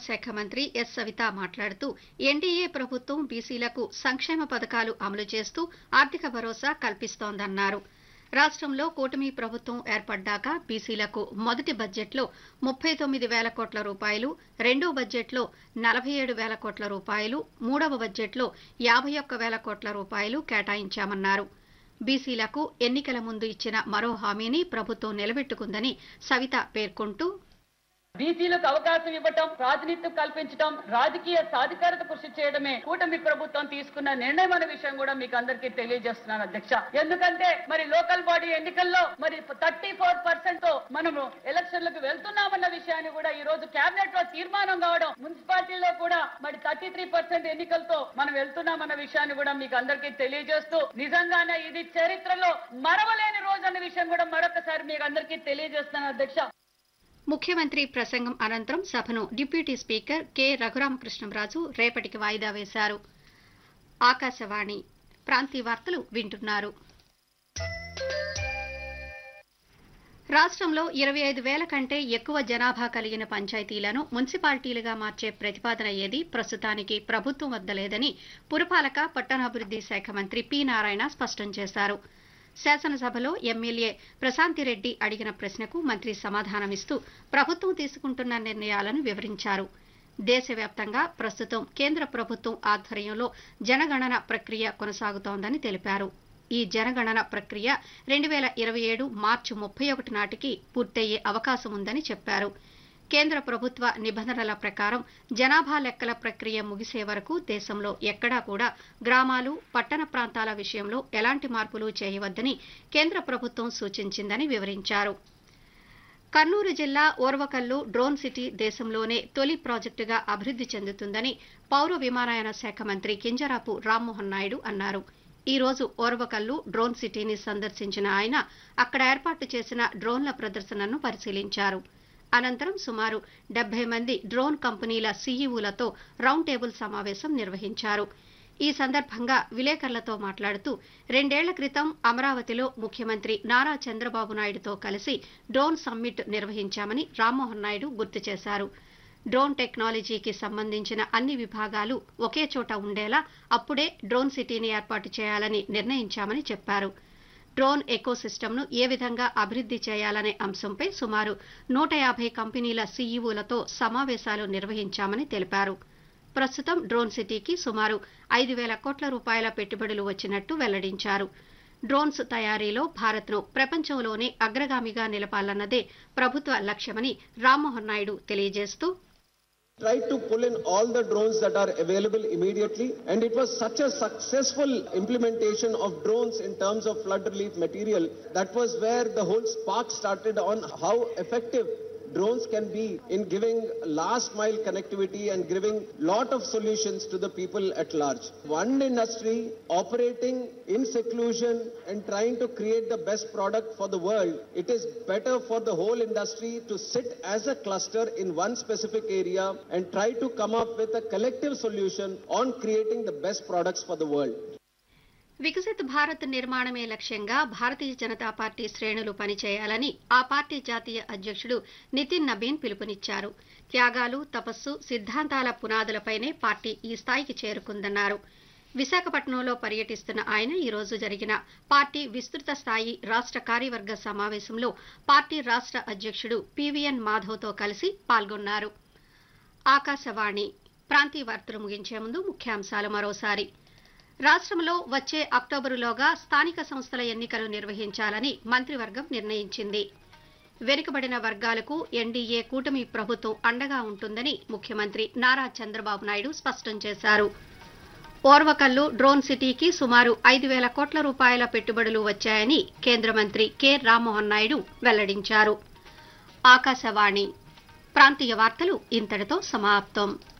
శాఖ మంత్రి ఎస్ సవిత మాట్లాడుతూ ఎన్డీఏ ప్రభుత్వం బీసీలకు సంక్షేమ పథకాలు అమలు చేస్తూ ఆర్థిక భరోసా కల్పిస్తోందన్నారు రాష్ట్రంలో కూటమి ప్రభుత్వం ఏర్పడ్డాక బీసీలకు మొదటి బడ్జెట్లో ముప్పై తొమ్మిది వేల కోట్ల రూపాయలు రెండో బడ్జెట్లో నలభై ఏడు వేల కోట్ల రూపాయలు మూడవ బడ్జెట్లో యాభై ఒక్క వేల కోట్ల రూపాయలు కేటాయించామన్నారు బీసీలకు ఎన్నికల ముందు ఇచ్చిన మరో హామీని ప్రభుత్వం నిలబెట్టుకుందని సవిత పేర్కొంటూ బీసీలకు అవకాశం ఇవ్వటం ప్రాతినిధ్యం కల్పించడం రాజకీయ సాధికారత కృషి చేయడమే కూటమి ప్రభుత్వం తీసుకున్న నిర్ణయం అనే విషయం కూడా మీకు అందరికీ తెలియజేస్తున్నాను అధ్యక్ష ఎందుకంటే మరి లోకల్ బాడీ ఎన్నికల్లో మరి థర్టీ ఫోర్ పర్సెంట్ తో మనము ఎలక్షన్లకు వెళ్తున్నామన్న విషయాన్ని కూడా ఈ రోజు కేబినెట్ లో తీర్మానం కావడం మున్సిపాలిటీలో కూడా మరి థర్టీ త్రీ పర్సెంట్ ఎన్నికలతో మనం వెళ్తున్నామన్న విషయాన్ని కూడా మీకు అందరికీ తెలియజేస్తూ నిజంగానే ఇది చరిత్రలో మరవలేని రోజు అన్న విషయం కూడా మరొకసారి మీకు అందరికీ తెలియజేస్తున్నాను అధ్యక్ష ముఖ్యమంత్రి ప్రసంగం అనంతరం సభను డిప్యూటీ స్పీకర్ కె రఘురామకృష్ణంరాజు రేపటికి వాయిదా వేశారు ఆకాశవాణి ప్రాంతీయ వార్తలు వింటున్నారు రాష్ట్రంలో ఇరవై ఐదు వేల కంటే ఎక్కువ జనాభా కలిగిన పంచాయతీలను మున్సిపాలిటీలుగా మార్చే ప్రతిపాదన ఏది ప్రస్తుతానికి ప్రభుత్వం వద్ద లేదని పురపాలక పట్టణాభివృద్ధి శాఖ మంత్రి పి నారాయణ స్పష్టం చేశారు శాసనసభలో ఎమ్మెల్యే ప్రశాంతిరెడ్డి అడిగిన ప్రశ్నకు మంత్రి సమాధానమిస్తూ ప్రభుత్వం తీసుకుంటున్న నిర్ణయాలను వివరించారు దేశవ్యాప్తంగా ప్రస్తుతం కేంద్ర ప్రభుత్వం ఆధ్వర్యంలో జనగణన ప్రక్రియ కొనసాగుతోందని తెలిపారు ఈ జనగణన ప్రక్రియ రెండు వేల ఇరవై ఏడు మార్చి ముప్పై ఒకటి నాటికి పూర్తయ్యే అవకాశం ఉందని చెప్పారు కేంద్ర ప్రభుత్వ నిబంధనల ప్రకారం జనాభా లెక్కల ప్రక్రియ ముగిసే వరకు దేశంలో ఎక్కడా కూడా గ్రామాలు పట్టణ ప్రాంతాల విషయంలో ఎలాంటి మార్పులు చేయవద్దని కేంద్ర ప్రభుత్వం సూచించిందని వివరించారు కర్నూలు జిల్లా ఓర్వకల్లు డ్రోన్ సిటీ దేశంలోనే తొలి ప్రాజెక్టుగా అభివృద్ధి చెందుతుందని పౌర విమానయాన శాఖ మంత్రి కింజరాపు రామ్మోహన్ నాయుడు అన్నారు ఈ రోజు ఓర్వకల్లు డ్రోన్ సిటీని సందర్శించిన ఆయన అక్కడ ఏర్పాటు చేసిన డ్రోన్ల ప్రదర్శనను పరిశీలించారు అనంతరం సుమారు డెబ్బై మంది డ్రోన్ కంపెనీల సీఈఓలతో రౌండ్ టేబుల్ సమావేశం నిర్వహించారు ఈ సందర్భంగా విలేకరులతో మాట్లాడుతూ రెండేళ్ల క్రితం అమరావతిలో ముఖ్యమంత్రి నారా చంద్రబాబు నాయుడుతో కలిసి డ్రోన్ సమ్మిట్ నిర్వహించామని రామ్మోహన్ నాయుడు గుర్తు చేశారు డ్రోన్ టెక్నాలజీకి సంబంధించిన అన్ని విభాగాలు ఒకే చోట ఉండేలా అప్పుడే డ్రోన్ సిటీని ఏర్పాటు చేయాలని నిర్ణయించామని చెప్పారు డ్రోన్ ఎకోసిస్టమ్ను ఏ విధంగా అభివృద్ధి చేయాలనే అంశంపై సుమారు నూట యాభై కంపెనీల సీఈఓలతో సమావేశాలు నిర్వహించామని తెలిపారు ప్రస్తుతం డ్రోన్ సిటీకి సుమారు ఐదు వేల కోట్ల రూపాయల పెట్టుబడులు వచ్చినట్టు వెల్లడించారు డ్రోన్స్ తయారీలో భారత్ను ప్రపంచంలోనే అగ్రగామిగా నిలపాలన్నదే ప్రభుత్వ లక్ష్యమని రామ్మోహన్ నాయుడు తెలియజేస్తూ tried to pull in all the drones that are available immediately and it was such a successful implementation of drones in terms of flood relief material that was where the whole spark started on how effective drones can be in giving last mile connectivity and giving lot of solutions to the people at large. One industry operating in seclusion and trying to create the best product for the world, it is better for the whole industry to sit as a cluster in one specific area and try to come up with a collective solution on creating the best products for the world. Viksit Bharat నిర్మాణమే లక్ష్యంగా భారతీయ Janata party శ్రేణులు పనిచేయాలని ఆ party జాతీయ అధ్యక్షుడు నితిన్ నబీన్ పిలుపునిచ్చారు త్యాగాలు తపస్సు సిద్ధాంతాల పునాదులపైనే పార్టీ ఈ స్థాయికి చేరుకుందన్నారు విశాఖపట్నంలో పర్యటిస్తున్న ఆయన ఈ రోజు జరిగిన పార్టీ విస్తృత స్థాయి రాష్ట్ర కార్యవర్గ సమావేశంలో పార్టీ రాష్ట్ర అధ్యక్షుడు పివిఎన్ మాధవ్తో కలిసి పాల్గొన్నారు ఆకాశవాణి ప్రాంతీయ వార్తలు ముగించే ముందు ముఖ్యాంశాలు మరోసారి రాష్ట్రంలో వచ్చే అక్టోబరులోగా స్థానిక సంస్థల ఎన్నికలు నిర్వహించాలని మంత్రివర్గం నిర్ణయించింది వెనుకబడిన వర్గాలకు ఎన్డీఏ కూటమి ప్రభుత్వం అండగా ఉంటుందని ముఖ్యమంత్రి నారా చంద్రబాబు నాయుడు స్పష్టం చేశారు ఓర్వకల్లు డ్రోన్ సిటీకి సుమారు ఐదు వేల కోట్ల రూపాయల పెట్టుబడులు వచ్చాయని కేంద్ర మంత్రి కె రామ్మోహన్ నాయుడు వెల్లడించారు ఆకాశవాణి ప్రాంతీయ వార్తలు ఇంతటితో సమాప్తం